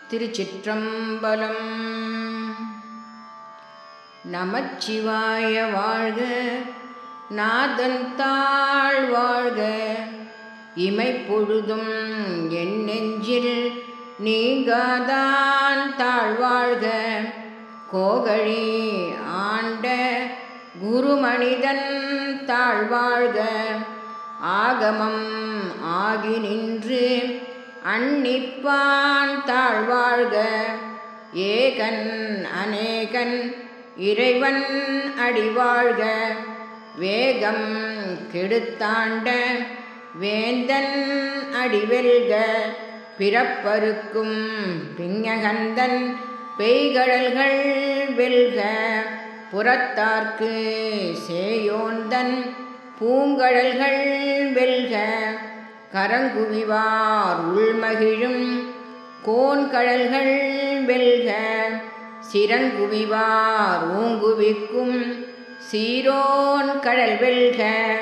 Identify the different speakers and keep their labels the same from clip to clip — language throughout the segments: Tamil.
Speaker 1: திருச்சிற்றம்பலம் நமச்சிவாய வாழ்க நாதன் தாழ் வாழ்க இமைப்பொழுதும் என் நெஞ்சில் நீங்காதான் தாழ்வாழ்க கோகழி ஆண்ட குருமனிதன் தாழ்வாழ்க ஆகமம் ஆகி நின்று அன்னிப்பான் தாழ்வாழ்க ஏகன் அநேகன் இறைவன் அடிவாழ்க வேகம் கெடுத்தாண்ட வேந்தன் அடிவெல்க பிறப்பருக்கும் பிஞகந்தன் பெய்கடல்கள் வெல்க புறத்தார்க்கு சேயோந்தன் பூங்கடல்கள் வெல்க கரங்குவிவார் உள்மகிழும் கோன்கடல்கள் வெல்க சிறங்குவிவார் ஊங்குவிக்கும் சீரோன் கடல் வெல்க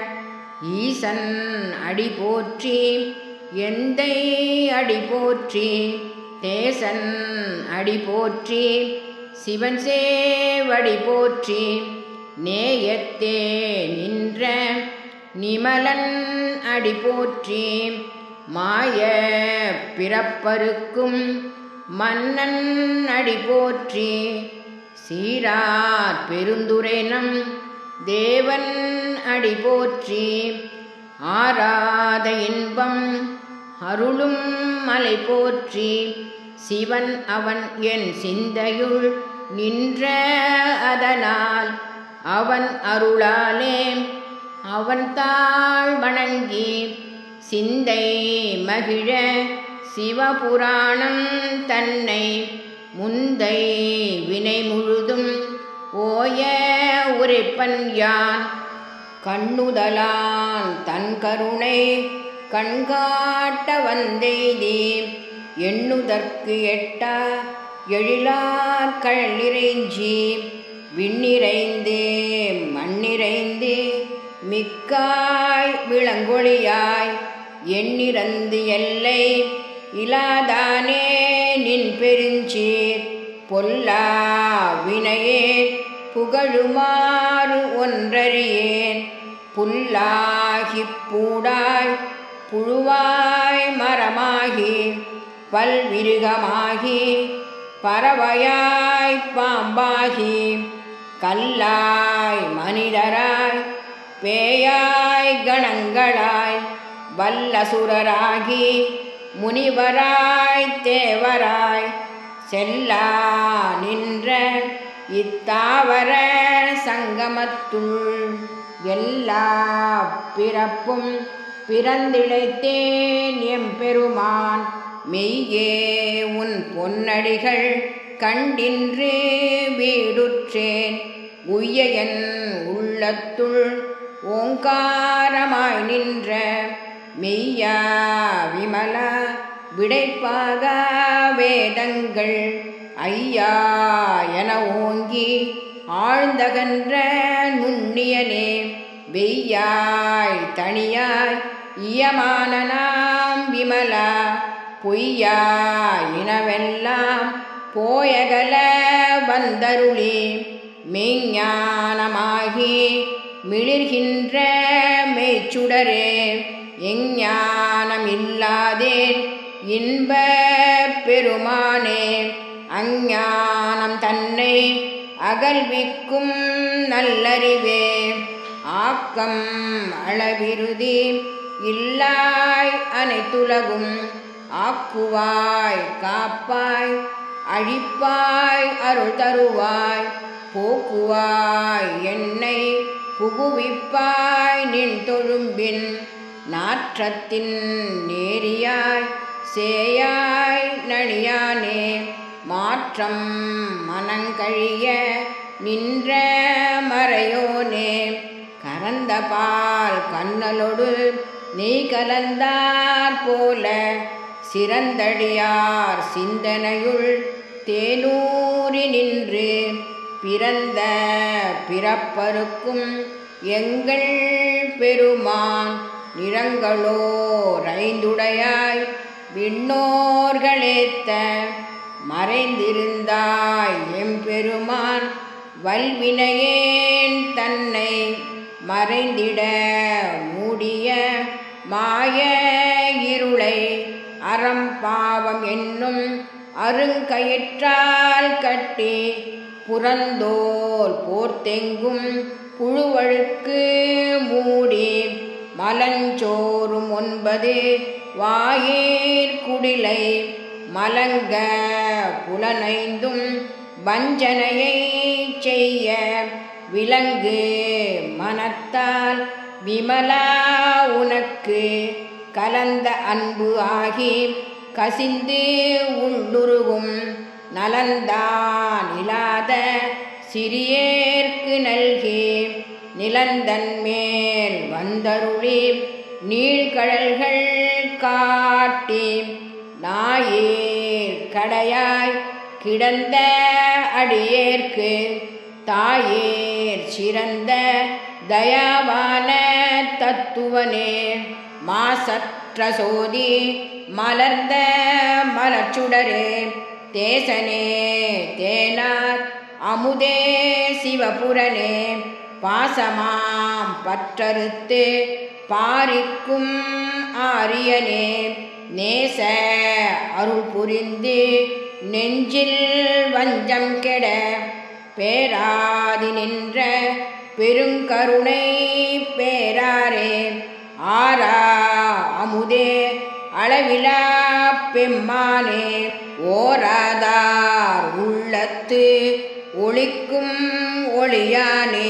Speaker 1: ஈசன் அடி போற்றி எந்தை அடி போற்றி தேசன் அடி போற்றி சிவன் சேவடி போற்றி நேயத்தே நின்ற நிமலன் அடி போற்றி மாய பிறப்பருக்கும் மன்னன் அடி போற்றி சீரார் பெருந்துரைனம் தேவன் அடி போற்றி ஆராத இன்பம் அருளும் மலை போற்றி சிவன் அவன் என் சிந்தையுள் நின்ற அதனால் அவன் அருளாலே அவன் தாழ் வணங்கி சிந்தை மகிழ சிவபுராணம் தன்னை முந்தை வினை முழுதும் ஓய உரைப்பன் யான் கண்ணுதலான் தன் கருணை கண்காட்ட வந்தெய்தி எண்ணுதற்கு எட்டா எழிலார் கழலிறைஞ்சி விண்ணிறைந்து மண்ணிறைந்து மிக்காய் விளங்கொழியாய் எண்ணிறந்து எல்லை இலாதானே நின் பெருஞ்சீர் பொல்லா வினையே புகழுமாறு ஒன்றறியேன் புல்லாகிப் பூடாய் புழுவாய் மரமாகி பல்விருகமாகி பறவையாய் பாம்பாகி கல்லாய் மனிதராய் பேயாய் கணங்களாய் வல்லசுரராகி முனிவராய் தேவராய் செல்லா நின்ற இத்தாவர சங்கமத்துள் எல்லா பிறப்பும் பிறந்திழைத்தேன் எம்பெருமான் மெய்யே உன் பொன்னடிகள் கண்டின்று வீடுற்றேன் உய்ய என் உள்ளத்துள் ஓங்காரமாய் நின்ற மெய்யா விமலா விடைப்பாக வேதங்கள் ஐயா என ஓங்கி ஆழ்ந்தகன்ற நுண்ணியனே வெய்யாய் தனியாய் இயமானனாம் விமலா பொய்யா இனவெல்லாம் போயகல வந்தருளி மெய்ஞானமாகி மிளிர்கின்ற மெய்ச்சுடரே எஞ்ஞானம் இல்லாதேன் இன்ப பெருமானே அஞ்ஞானம் தன்னை அகல்விக்கும் நல்லறிவே ஆக்கம் அளவிருதி இல்லாய் அனைத்துலகும் ஆக்குவாய் காப்பாய் அழிப்பாய் அருள் தருவாய் போக்குவாய் என்னை புகுவிப்பாய் நின் தொழும்பின் நாற்றத்தின் நேரியாய் சேயாய் நணியானே மாற்றம் மனங்கழிய நின்ற மறையோனே கரந்த பால் கண்ணலொடு நீ கலந்தார் போல சிறந்தடியார் சிந்தனையுள் தேனூறி நின்று பிறந்த பிறப்பருக்கும் எங்கள் பெருமான் நிறங்களோர் ஐந்துடையாய் விண்ணோர்களேத்த மறைந்திருந்தாய் எம்பெருமான் வல்வினையேன் தன்னை மறைந்திட மூடிய மாய இருளை அறம் பாவம் என்னும் அருங்கயிற்றால் கட்டி புறந்தோல் போர்த்தெங்கும் புழுவழுக்கு மூடி மலஞ்சோறும் ஒன்பது வாயேர் குடிலை மலங்க புலனைந்தும் வஞ்சனையை செய்ய விலங்கு மனத்தால் விமலா உனக்கு கலந்த அன்பு ஆகி கசிந்து உள்ளுருகும் நலந்தான் இல்லாத சிறியேற்கு நல்கி நிலந்தன் மேல் வந்தருளி நீழ்கடல்கள் காட்டி நாயேர் கடையாய் கிடந்த அடியேற்கு தாயேர் சிறந்த தயாவான தத்துவனே மாசற்ற சோதி மலர்ந்த மலர்ச்சுடரே தேசனே தேனார் அமுதே சிவபுரனே பாசமாம் பற்றறுத்து பாரிக்கும் ஆரியனே நேச அருள் புரிந்து நெஞ்சில் வஞ்சம் கெட பேராதி நின்ற பெருங்கருணை பேராரே ஆரா அமுதே அளவிலா பெம்மானே ஓராதார் உள்ளத்து ஒளிக்கும் ஒளியானே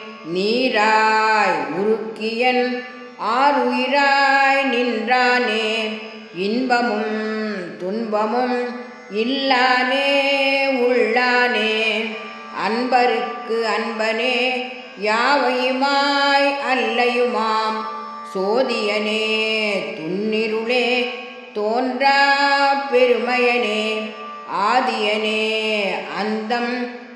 Speaker 1: நீராய் உருக்கியன் ஆறுயிராய் நின்றானே இன்பமும் துன்பமும் இல்லானே உள்ளானே அன்பருக்கு அன்பனே யாவையுமாய் அல்லையுமாம் சோதியனே துன்னிருளே தோன்றா பெருமையனே ஆதியனே அந்தம்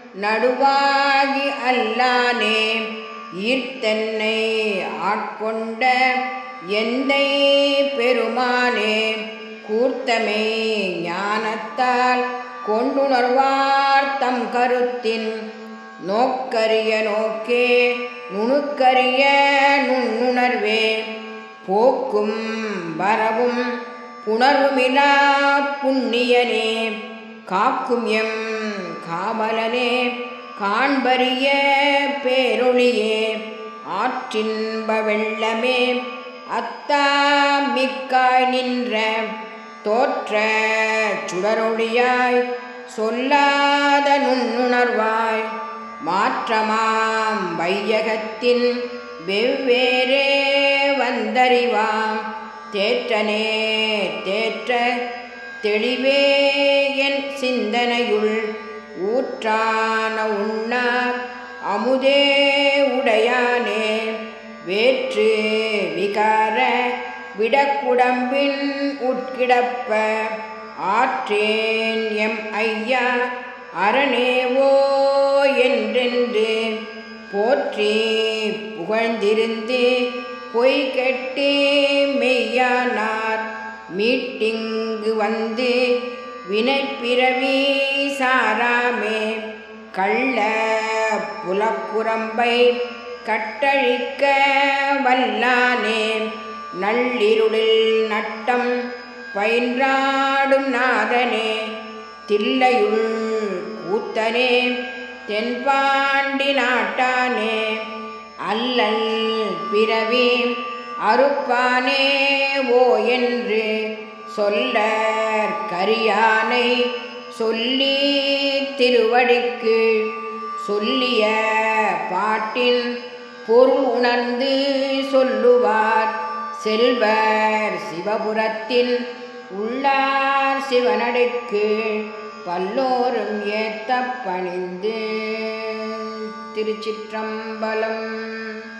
Speaker 1: நடுவாகி அல்லானே ஈர்த்தன்னை ஆட்கொண்ட எந்தை பெருமானே கூர்த்தமே ஞானத்தால் கொண்டுணர்வார் தம் கருத்தின் நோக்கரிய நோக்கே நுணுக்கரிய நுண்ணுணர்வே போக்கும் வரவும் புணர்வுமிலா புண்ணியனே காக்கும் எம் காமலனே காண்பரிய பேரொளியே ஆற்றின்ப வெள்ளமே அத்தா மிக்காய் நின்ற தோற்ற சுடரொளியாய் சொல்லாத நுண்ணுணர்வாய் மாற்றமாம் வையகத்தின் வெவ்வேறே வந்தறிவாம் தேற்றனே தேற்ற தெளிவே என் சிந்தனையுள் ஊற்றான உண்ணார் அமுதே உடையானே வேற்று விகார விடக்குடம்பின் உட்கிடப்ப ஆற்றேன் எம் ஐயா அரணேவோ என்றென்று போற்றி புகழ்ந்திருந்து பொய் கெட்டு மெய்யானார் மீட்டிங்கு வந்து வினைப்பிறவி சாராமே கள்ள புலக்குரம்பை கட்டழிக்க வல்லானே நள்ளிருளில் நட்டம் பயின்றாடும் நாதனே தில்லையுள் கூத்தனே தென்பாண்டி நாட்டானே அல்லல் பிறவி அறுப்பானே ஓ என்று சொல்லற் கரியானை சொல்லி திருவடிக்கு சொல்லிய பாட்டின் பொருள் உணர்ந்து சொல்லுவார் செல்வர் சிவபுரத்தின் உள்ளார் சிவனடைக்கு பல்லோரும் ஏத்த பணிந்து திருச்சிற்றம்பலம்